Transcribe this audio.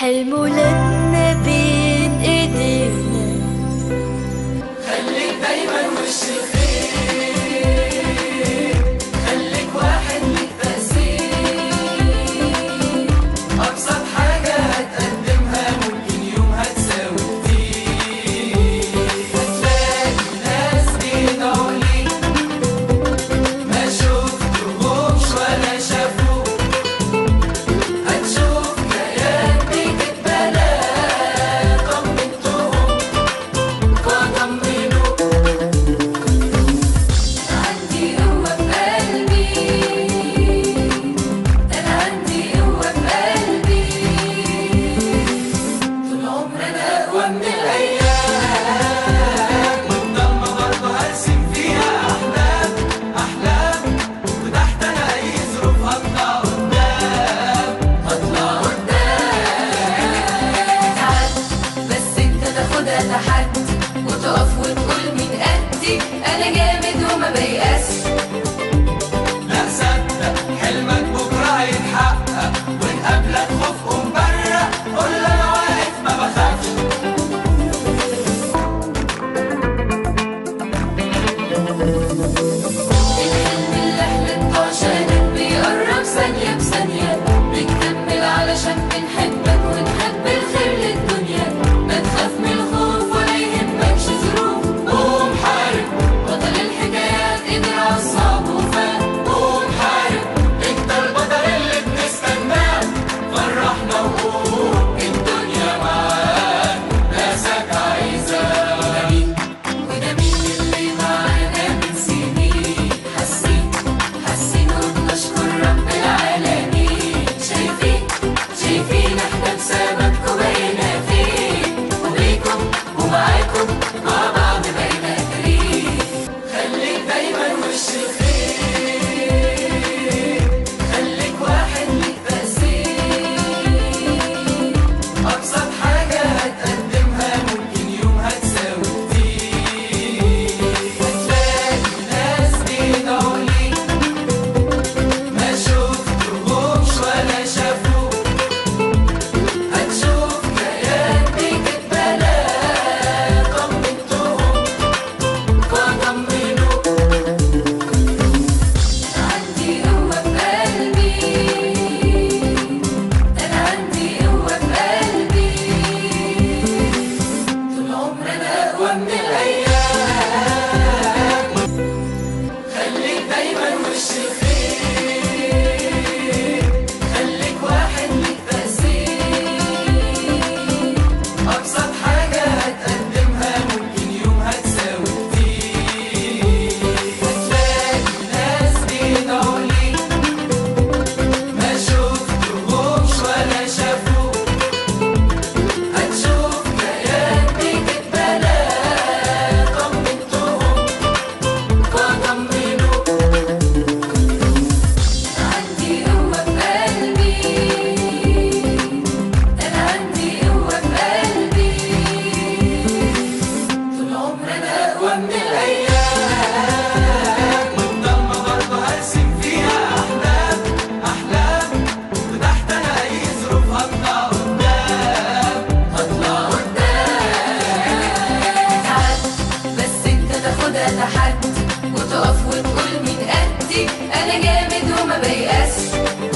حلم ولادنا بين ايدينا خليك دايما وش الخير خليك واحد ليك تأثير أبسط حاجة هتقدمها ممكن يوم هتساوي كتير هتلاقي ناس بيدعوا ليك ما شفتهمش ولا شافوك هتشوف كيان بتتبنى طمنتهم فطمنوك عندي قوة في قلبي أنا عندي قوة في قلبي طول عمري أنا أقوى من الأيام والضلمة برضه هرسم فيها أحلام أحلام وتحت أنا أي ظروف هطلع قدام هطلع قدام تعال بس انت تاخدها تحدي وتقف وتقول من قدي انا جامد وما بيأسش لا صدق حلمك بكره هيتحقق ونقابلك خوف ومبرق قول له انا واقف ما بخافش الحلم اللي حلمته عشانك بيقرب ثانية بثانية بنكمل علشان بنحبك ونحب الخير للدنيا ما تخاف من الخوف ولا يهمكش ظروف قوم حارب بطل الحكايات قدر على الصعب وفات قوم حارب انت البطل اللي بنستناه فرحنا وقوم الدنيا معاك ناسك عايزاك وده مين وده مين اللي معانا من سنين حاسين حاسين وبنشكر رب العالمين شايفين شايفين احنا بسببكم بقينا فين وبيكم ومعاكم مع بعض بقينا قادرين خليك دايما وش الخير خليك واحد ليك تأثير أبسط حاجة هتقدمها ممكن يوم هتساوي كتير هتلاقي ناس بيدعوا ليك ما شفتهمش ولا شافوك هتشوف كيان بتتبنى طمنتهم فطمنوك عندي قوة في قلبي أنا عندي قوة في قلبي طول عمري انا اقوى من الايام خليك دايما وش الخير خليك واحد ليك تأثير ابسط حاجة هتقدمها ممكن يوم هتساوي كتير هتلاقي ناس بيدعوا ليك ما شفتهمش ولا شافوك هتشوف كيان بتتبنى طمنتهم فطمنوك عندي قوة في قلبي أنا عندي قوة في قلبي طول عمري انا اقوى من الايام والضلمه برضه هرسم فيها احلام احلام وتحت انا اي ظروف هطلع قدام هطلع قدام تعال بس انت تاخدها تحدي وتقف وتقول من قدي انا جامد وما بيأسش